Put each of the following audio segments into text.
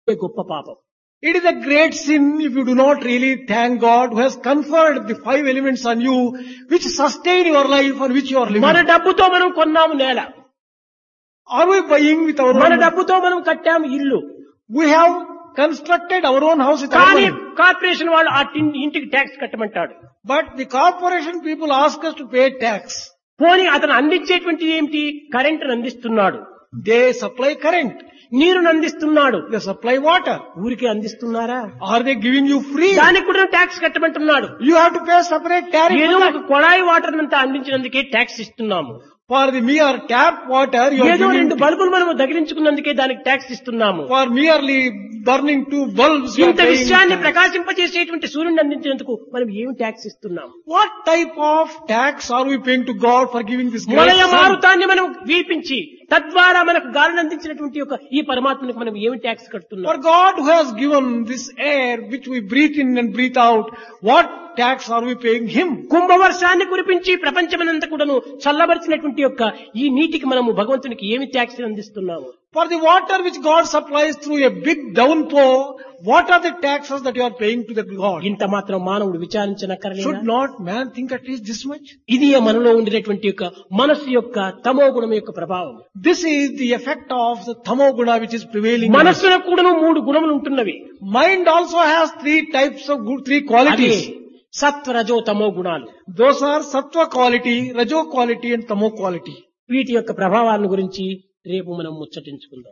గొప్ప పాపం It is a great sin if you do not really thank God who has conferred the five elements on you which sustain your life and which you are మన living. డబ్బుతో మనం కొన్నాము నేల Are we buying with our మన own డబ్బుతో మనం కట్టాము ఇల్లు We have constructed our own house with our కానీ money. కార్పొరేషన్ వాళ్ళు ఆ టిన్- ఇంటికి ట్యాక్స్ కట్టమంటాడు But the corporation people ask us to pay tax. పోనీ అతను అందించేటువంటి ఏమిటి కరెంటును అందిస్తున్నాడు They supply current. నీరును అందిస్తున్నాడు They supply water. ఊరికి అందిస్తున్నారా Are they giving you free? దానికి కూడా ట్యాక్స్ కట్టమంటున్నాడు You have to pay separate tariff. ఏదో for ఒక that. కొళాయి వాటర్ అంతా అందించినందుకే ట్యాక్స్ ఇస్తున్నాము For the mere tap water, you are ఏదో రెండు giving. బల్బులు మనం దగిలించుకున్నందుకే దానికి ట్యాక్స్ ఇస్తున్నాము For merely burning two bulbs, you are ఇంత paying విషయాన్ని tax. ప్రకాశింపజేసేటువంటి సూర్యుని అందించినందుకు మనం ఏమి ట్యాక్స్ ఇస్తున్నాము What type of tax are we paying to God for giving this great మొలయ sun? మారుతాన్ని మనం వీపించి తద్వారా మనకు గాలిని అందించినటువంటి యొక్క ఈ పరమాత్మనికి మనం ఏమి ట్యాక్స్ కడుతున్నాం For God who has given this air which we breathe in and breathe out, what tax are we paying Him? కుంభవర్షాన్ని కురిపించి ప్రపంచమనంతా కూడాను చల్లబరిచినటువంటి యొక్క ఈ నీటికి మనము భగవంతునికి ఏమి ట్యాక్స్ అందిస్తున్నాము For the water which God supplies through a big downpour, what are the taxes that you are paying to the God? ఇంత మాత్రం మానవుడు విచారించనక్కర్లేదు Should not man think at least this much? ఇది మనలో ఉండినటువంటి యొక్క మనస్సు యొక్క తమో గుణం యొక్క ప్రభావం This is the effect of the tamo guna which is prevailing. in us. మనస్సులో కూడాను మూడు గుణములు ఉంటున్నవి Mind also has three types of good, three అదే qualities. సత్వ రజో తమో గుణాలు Those are sattva quality, rajo quality and tamo quality. వీటి యొక్క ప్రభావాలను గురించి రేపు మనం ముచ్చటించుకుందాం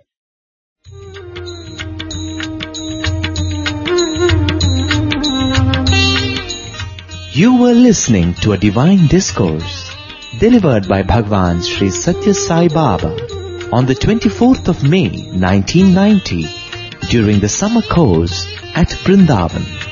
You were listening to a divine discourse delivered by Bhagwan Sri Satya Sai Baba on the 24th of May 1990 during the summer course at Brindavan.